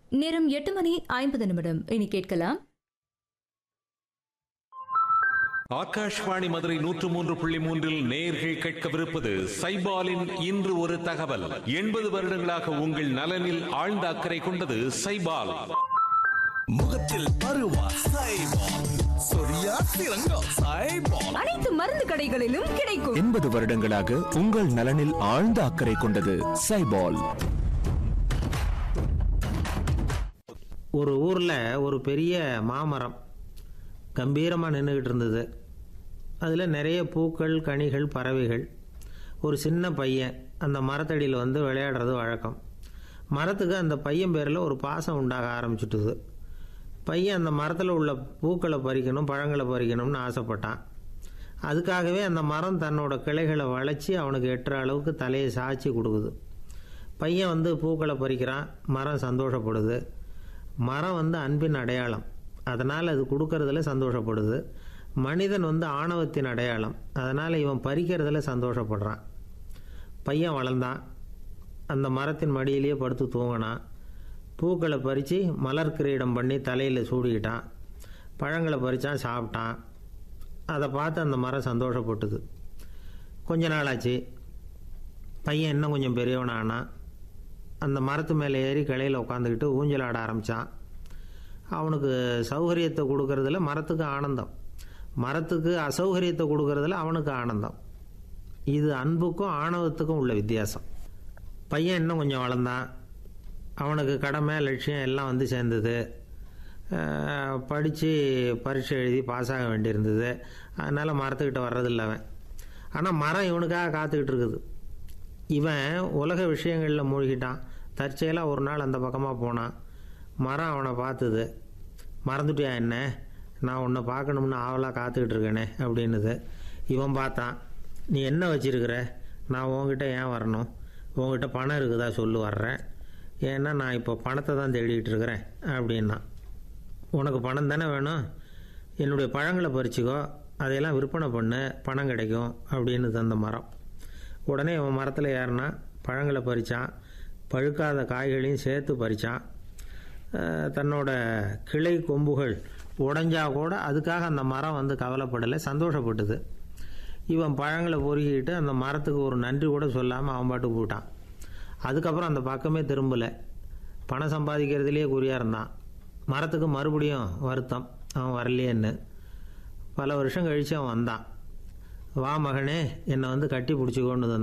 நேரம் எட்டு மணி ஐம்பது நிமிடம் இனி கேட்கலாம் ஆகாஷ்வாணி மதுரை நூற்று மூன்று புள்ளி மூன்றில் நேர்கள் கேட்கவிருப்பது சைபாலின் இன்று ஒரு தகவல் எண்பது வருடங்களாக உங்கள் நலனில் ஆழ்ந்த அக்கறை கொண்டது சைபால் முகத்தில் பருவா சைபால் சொரியா சிறங்கா சைபால் அனைத்து மருந்து கடைகளிலும் கிடைக்கும் எண்பது வருடங்களாக உங்கள் நலனில் ஆழ்ந்த அக்கறை கொண்டது சைபால் ஒரு ஊரில் ஒரு பெரிய மாமரம் கம்பீரமாக நின்றுக்கிட்டு இருந்தது அதில் நிறைய பூக்கள் கனிகள் பறவைகள் ஒரு சின்ன பையன் அந்த மரத்தடியில் வந்து விளையாடுறது வழக்கம் மரத்துக்கு அந்த பையன் பேரில் ஒரு பாசம் உண்டாக ஆரம்பிச்சுட்டுது பையன் அந்த மரத்தில் உள்ள பூக்களை பறிக்கணும் பழங்களை பறிக்கணும்னு ஆசைப்பட்டான் அதுக்காகவே அந்த மரம் தன்னோட கிளைகளை வளைச்சி அவனுக்கு எட்டுற அளவுக்கு தலையை சாய்ச்சி கொடுக்குது பையன் வந்து பூக்களை பறிக்கிறான் மரம் சந்தோஷப்படுது மரம் வந்து அன்பின் அடையாளம் அதனால் அது கொடுக்கறதுல சந்தோஷப்படுது மனிதன் வந்து ஆணவத்தின் அடையாளம் அதனால் இவன் பறிக்கிறதுல சந்தோஷப்படுறான் பையன் வளர்ந்தான் அந்த மரத்தின் மடியிலேயே படுத்து தூங்கினான் பூக்களை பறித்து மலர் கிரீடம் பண்ணி தலையில் சூடிக்கிட்டான் பழங்களை பறித்தான் சாப்பிட்டான் அதை பார்த்து அந்த மரம் சந்தோஷப்பட்டுது கொஞ்ச நாளாச்சு பையன் இன்னும் கொஞ்சம் பெரியவனானான் அந்த மரத்து மேலே ஏறி கிளையில் உட்காந்துக்கிட்டு ஊஞ்சல் ஆட ஆரம்பித்தான் அவனுக்கு சௌகரியத்தை கொடுக்கறதுல மரத்துக்கு ஆனந்தம் மரத்துக்கு அசௌகரியத்தை கொடுக்கறதுல அவனுக்கு ஆனந்தம் இது அன்புக்கும் ஆணவத்துக்கும் உள்ள வித்தியாசம் பையன் இன்னும் கொஞ்சம் வளர்ந்தான் அவனுக்கு கடமை லட்சியம் எல்லாம் வந்து சேர்ந்தது படித்து பரீட்சை எழுதி பாஸ் ஆக வேண்டியிருந்தது அதனால் மரத்துக்கிட்ட வர்றதில்ல அவன் ஆனால் மரம் இவனுக்காக காத்துக்கிட்டு இருக்குது இவன் உலக விஷயங்களில் மூழ்கிட்டான் தற்செயலாக ஒரு நாள் அந்த பக்கமாக போனான் மரம் அவனை பார்த்தது மறந்துட்டியா என்ன நான் உன்னை பார்க்கணும்னு ஆவலாக காத்துக்கிட்டு இருக்கேனே அப்படின்னுது இவன் பார்த்தான் நீ என்ன வச்சிருக்கிற நான் உன்கிட்ட ஏன் வரணும் உன்கிட்ட பணம் இருக்குதா சொல்லு வர்றேன் ஏன்னா நான் இப்போ பணத்தை தான் தேடிக்கிட்டு இருக்கிறேன் அப்படின்னா உனக்கு பணம் தானே வேணும் என்னுடைய பழங்களை பறிச்சுக்கோ அதையெல்லாம் விற்பனை பண்ணு பணம் கிடைக்கும் அப்படின்னு தந்த மரம் உடனே அவன் மரத்தில் ஏறினா பழங்களை பறித்தான் பழுக்காத காய்களையும் சேர்த்து பறித்தான் தன்னோட கிளை கொம்புகள் உடஞ்சா கூட அதுக்காக அந்த மரம் வந்து கவலைப்படலை சந்தோஷப்பட்டது இவன் பழங்களை பொறுக்கிட்டு அந்த மரத்துக்கு ஒரு நன்றி கூட சொல்லாமல் அவன் பாட்டுக்கு போட்டான் அதுக்கப்புறம் அந்த பக்கமே திரும்பலை பணம் சம்பாதிக்கிறதுலேயே குறியாக இருந்தான் மரத்துக்கு மறுபடியும் வருத்தம் அவன் வரலையேன்னு பல வருஷம் கழித்து அவன் வந்தான் வா மகனே என்னை வந்து கட்டி பிடிச்சிக்கொண்டு